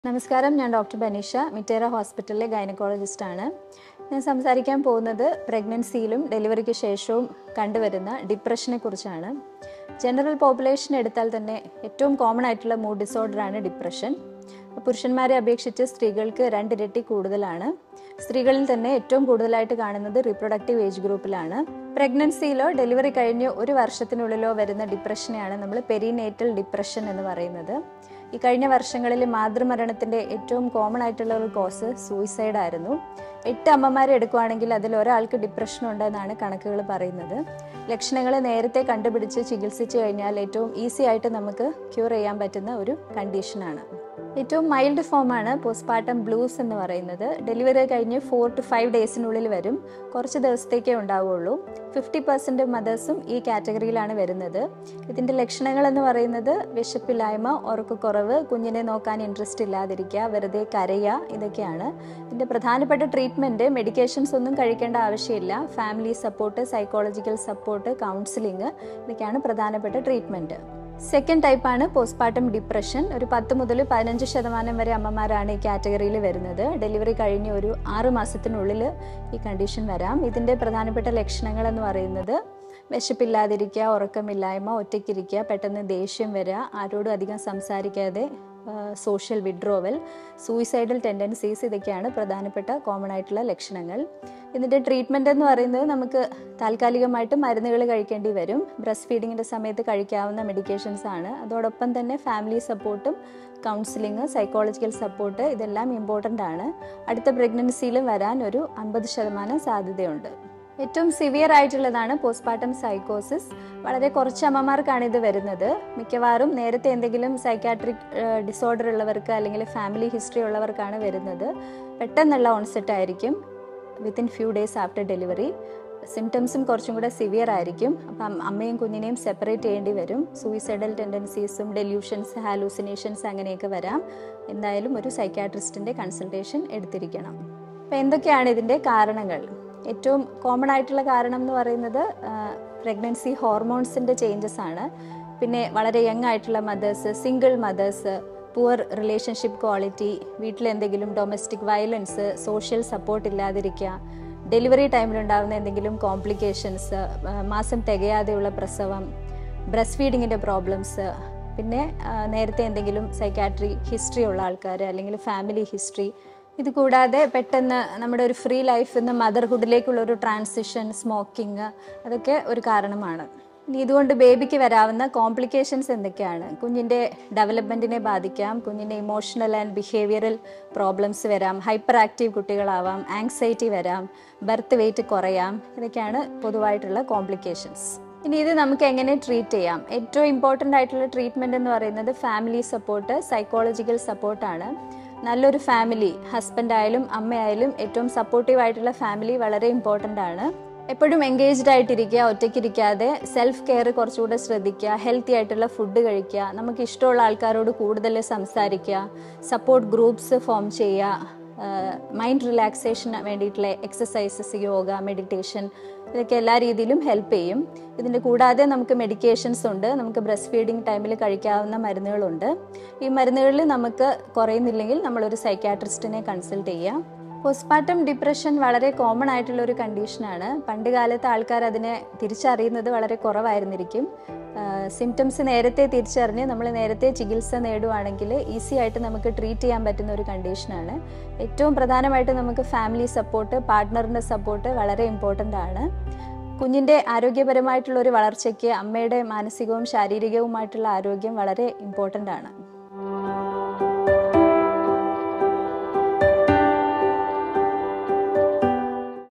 നമസ്കാരം ഞാൻ ഡോക്ടർ ബനീഷ മിറ്റേറ ഹോസ്പിറ്റലിലെ ഗൈനക്കോളജിസ്റ്റ് ആണ് ഞാൻ സംസാരിക്കാൻ പോകുന്നത് പ്രഗ്നൻസിയിലും ഡെലിവറിക്ക് ശേഷവും കണ്ടുവരുന്ന ഡിപ്രഷനെ കുറിച്ചാണ് ജനറൽ പോപ്പുലേഷൻ എടുത്താൽ തന്നെ ഏറ്റവും കോമൺ ആയിട്ടുള്ള മൂഡ് ഡിസോർഡറാണ് ഡിപ്രഷൻ പുരുഷന്മാരെ അപേക്ഷിച്ച് സ്ത്രീകൾക്ക് രണ്ടിരട്ടി കൂടുതലാണ് സ്ത്രീകളിൽ തന്നെ ഏറ്റവും കൂടുതലായിട്ട് കാണുന്നത് റീപ്രൊഡക്റ്റീവ് ഏജ് ഗ്രൂപ്പിലാണ് പ്രഗ്നൻസിയിലോ ഡെലിവറി കഴിഞ്ഞ് ഒരു വർഷത്തിനുള്ളിലോ വരുന്ന ഡിപ്രഷനെയാണ് നമ്മൾ പെരിനേറ്റൽ ഡിപ്രഷൻ എന്ന് പറയുന്നത് ഈ കഴിഞ്ഞ വർഷങ്ങളിൽ മാതൃമരണത്തിന്റെ ഏറ്റവും കോമൺ ആയിട്ടുള്ള ഒരു കോസ് സൂയിസൈഡ് ആയിരുന്നു എട്ട് അമ്മമാരെ എടുക്കുവാണെങ്കിൽ അതിൽ ഒരാൾക്ക് ഡിപ്രഷൻ ഉണ്ടെന്നാണ് കണക്കുകൾ പറയുന്നത് ലക്ഷണങ്ങൾ നേരത്തെ കണ്ടുപിടിച്ച് ചികിത്സിച്ചു കഴിഞ്ഞാൽ ഏറ്റവും ഈസി ആയിട്ട് നമുക്ക് ക്യൂർ ചെയ്യാൻ പറ്റുന്ന ഒരു കണ്ടീഷനാണ് ഏറ്റവും മൈൽഡ് ഫോമാണ് പോസ്റ്റ്പാർട്ടം ബ്ലൂസ് എന്ന് പറയുന്നത് ഡെലിവറി കഴിഞ്ഞ് ഫോർ ടു ഫൈവ് ഡേയ്സിനുള്ളിൽ വരും കുറച്ച് ദിവസത്തേക്കേ ഉണ്ടാവുള്ളൂ ഫിഫ്റ്റി പെർസെൻറ്റ് മദേഴ്സും ഈ കാറ്റഗറിയിലാണ് വരുന്നത് ഇതിൻ്റെ ലക്ഷണങ്ങൾ എന്ന് പറയുന്നത് വിശപ്പില്ലായ്മ ഉറക്കക്കുറവ് കുഞ്ഞിനെ നോക്കാൻ ഇൻട്രസ്റ്റ് ഇല്ലാതിരിക്കുക വെറുതെ കരയുക ഇതൊക്കെയാണ് ഇതിൻ്റെ പ്രധാനപ്പെട്ട ട്രീറ്റ്മെൻറ്റ് മെഡിക്കേഷൻസ് ഒന്നും കഴിക്കേണ്ട ആവശ്യമില്ല family support psychological support counselling ഇതൊക്കെയാണ് പ്രധാനപ്പെട്ട ട്രീറ്റ്മെൻറ്റ് സെക്കൻഡ് ടൈപ്പാണ് പോസ്റ്റ്പാർട്ടം ഡിപ്രഷൻ ഒരു പത്ത് മുതൽ പതിനഞ്ച് ശതമാനം വരെ അമ്മമാരാണ് ഈ കാറ്റഗറിയിൽ വരുന്നത് ഡെലിവറി കഴിഞ്ഞ് ഒരു ആറ് മാസത്തിനുള്ളിൽ ഈ കണ്ടീഷൻ വരാം ഇതിൻ്റെ പ്രധാനപ്പെട്ട ലക്ഷണങ്ങൾ എന്ന് പറയുന്നത് വിശപ്പില്ലാതിരിക്കുക ഉറക്കമില്ലായ്മ ഒറ്റയ്ക്കിരിക്കുക പെട്ടെന്ന് ദേഷ്യം വരിക ആരോടും അധികം സംസാരിക്കാതെ സോഷ്യൽ വിഡ്രോവൽ സൂയിസൈഡൽ ടെൻഡൻസീസ് ഇതൊക്കെയാണ് പ്രധാനപ്പെട്ട കോമൺ ആയിട്ടുള്ള ലക്ഷണങ്ങൾ ഇതിൻ്റെ ട്രീറ്റ്മെൻ്റ് എന്ന് പറയുന്നത് നമുക്ക് താൽക്കാലികമായിട്ട് മരുന്നുകൾ കഴിക്കേണ്ടി വരും ബ്രസ്റ്റ് ഫീഡിങ്ങിൻ്റെ സമയത്ത് കഴിക്കാവുന്ന മെഡിക്കേഷൻസ് ആണ് അതോടൊപ്പം തന്നെ ഫാമിലി സപ്പോർട്ടും കൗൺസിലിംഗ് സൈക്കോളജിക്കൽ സപ്പോർട്ട് ഇതെല്ലാം ഇമ്പോർട്ടൻ്റ് ആണ് അടുത്ത പ്രഗ്നൻസിയിലും വരാൻ ഒരു അൻപത് ശതമാനം സാധ്യതയുണ്ട് ഏറ്റവും സിവിയർ ആയിട്ടുള്ളതാണ് പോസ്റ്റ്പാർട്ടം സൈക്കോസിസ് വളരെ കുറച്ച് അമ്മമാർക്കാണ് ഇത് വരുന്നത് മിക്കവാറും നേരത്തെ എന്തെങ്കിലും സൈക്കാട്രിക് ഡിസോർഡർ ഉള്ളവർക്ക് അല്ലെങ്കിൽ ഫാമിലി ഹിസ്റ്ററി ഉള്ളവർക്കാണ് വരുന്നത് പെട്ടെന്നുള്ള ഓൺസെറ്റ് ആയിരിക്കും within few days after delivery സിംറ്റംസും കുറച്ചും കൂടെ സിവിയർ ആയിരിക്കും അപ്പം അമ്മയും കുഞ്ഞിനെയും സെപ്പറേറ്റ് ചെയ്യേണ്ടി വരും സൂയിസൈഡൽ ടെൻഡൻസീസും ഡെല്യൂഷൻസ് ഹാലൂസിനേഷൻസ് അങ്ങനെയൊക്കെ വരാം എന്തായാലും ഒരു സൈക്കാട്രിസ്റ്റിൻ്റെ കൺസൾട്ടേഷൻ എടുത്തിരിക്കണം അപ്പം എന്തൊക്കെയാണ് ഇതിൻ്റെ കാരണങ്ങൾ ഏറ്റവും കോമൺ ആയിട്ടുള്ള കാരണം എന്ന് പറയുന്നത് പ്രഗ്നൻസി ഹോർമോൺസിൻ്റെ ചേഞ്ചസ് ആണ് പിന്നെ വളരെ യങ് ആയിട്ടുള്ള mothers single mothers poor relationship quality വീട്ടിൽ എന്തെങ്കിലും ഡൊമസ്റ്റിക് വയലൻസ് സോഷ്യൽ സപ്പോർട്ട് ഇല്ലാതിരിക്കുക ഡെലിവറി ടൈമിലുണ്ടാകുന്ന എന്തെങ്കിലും കോംപ്ലിക്കേഷൻസ് മാസം തികയാതെയുള്ള പ്രസവം ബ്രസ്റ്റ് ഫീഡിങ്ങിൻ്റെ പ്രോബ്ലംസ് പിന്നെ നേരത്തെ എന്തെങ്കിലും സൈക്കാട്രി ഹിസ്റ്ററി ഉള്ള ആൾക്കാർ അല്ലെങ്കിൽ ഫാമിലി ഹിസ്റ്ററി ഇത് കൂടാതെ പെട്ടെന്ന് നമ്മുടെ ഒരു ഫ്രീ ലൈഫിൽ നിന്ന് മദർഹുഡിലേക്കുള്ള ഒരു ട്രാൻസിഷൻ സ്മോക്കിംഗ് അതൊക്കെ ഒരു കാരണമാണ് ഇനി ഇതുകൊണ്ട് ബേബിക്ക് വരാവുന്ന കോംപ്ലിക്കേഷൻസ് എന്തൊക്കെയാണ് കുഞ്ഞിൻ്റെ ഡെവലപ്മെൻറ്റിനെ ബാധിക്കാം കുഞ്ഞിൻ്റെ ഇമോഷണൽ ആൻഡ് ബിഹേവിയറൽ പ്രോബ്ലംസ് വരാം ഹൈപ്പർ ആക്റ്റീവ് കുട്ടികളാവാം ആങ്സൈറ്റി വരാം ബർത്ത് വെയിറ്റ് കുറയാം ഇതൊക്കെയാണ് പൊതുവായിട്ടുള്ള കോംപ്ലിക്കേഷൻസ് ഇനി ഇത് നമുക്ക് എങ്ങനെ ട്രീറ്റ് ചെയ്യാം ഏറ്റവും ഇമ്പോർട്ടൻ്റ് ആയിട്ടുള്ള ട്രീറ്റ്മെൻറ്റ് എന്ന് പറയുന്നത് ഫാമിലി സപ്പോർട്ട് സൈക്കോളജിക്കൽ സപ്പോർട്ടാണ് നല്ലൊരു ഫാമിലി ഹസ്ബൻഡ് ആയാലും അമ്മയായാലും ഏറ്റവും സപ്പോർട്ടീവ് ആയിട്ടുള്ള ഫാമിലി വളരെ ഇമ്പോർട്ടൻ്റ് ആണ് എപ്പോഴും എൻഗേജ്ഡ് ആയിട്ടിരിക്കുക ഒറ്റയ്ക്കിരിക്കാതെ സെൽഫ് കെയർ കുറച്ചുകൂടെ ശ്രദ്ധിക്കുക ഹെൽത്തി ആയിട്ടുള്ള ഫുഡ് കഴിക്കുക നമുക്ക് ഇഷ്ടമുള്ള ആൾക്കാരോട് കൂടുതൽ സംസാരിക്കുക സപ്പോർട്ട് ഗ്രൂപ്പ്സ് ഫോം ചെയ്യുക മൈൻഡ് റിലാക്സേഷന് വേണ്ടിയിട്ടുള്ള എക്സസൈസസ് യോഗ മെഡിറ്റേഷൻ ഇതൊക്കെ എല്ലാ രീതിയിലും ഹെൽപ്പ് ചെയ്യും ഇതിൻ്റെ കൂടാതെ നമുക്ക് മെഡിക്കേഷൻസ് ഉണ്ട് നമുക്ക് ബ്രസ്റ്റ് ഫീഡിങ് ടൈമിൽ കഴിക്കാവുന്ന മരുന്നുകളുണ്ട് ഈ മരുന്നുകളിൽ നമുക്ക് കുറയുന്നില്ലെങ്കിൽ നമ്മളൊരു സൈക്കാട്രിസ്റ്റിനെ കൺസൾട്ട് ചെയ്യാം പോസ്റ്റ്പാർട്ടം ഡിപ്രഷൻ വളരെ കോമൺ ആയിട്ടുള്ള ഒരു കണ്ടീഷനാണ് പണ്ട് കാലത്ത് ആൾക്കാർ അതിനെ തിരിച്ചറിയുന്നത് വളരെ കുറവായിരുന്നിരിക്കും സിംറ്റംസ് നേരത്തെ തിരിച്ചറിഞ്ഞ് നമ്മൾ നേരത്തെ ചികിത്സ നേടുവാണെങ്കിൽ ഈസി ആയിട്ട് നമുക്ക് ട്രീറ്റ് ചെയ്യാൻ പറ്റുന്ന ഒരു കണ്ടീഷനാണ് ഏറ്റവും പ്രധാനമായിട്ട് നമുക്ക് ഫാമിലി സപ്പോർട്ട് പാർട്ട്ണറിൻ്റെ സപ്പോർട്ട് വളരെ ഇമ്പോർട്ടൻ്റ് ആണ് കുഞ്ഞിൻ്റെ ആരോഗ്യപരമായിട്ടുള്ള ഒരു വളർച്ചയ്ക്ക് അമ്മയുടെ മാനസികവും ശാരീരികവുമായിട്ടുള്ള ആരോഗ്യം വളരെ ഇമ്പോർട്ടൻ്റ് ആണ്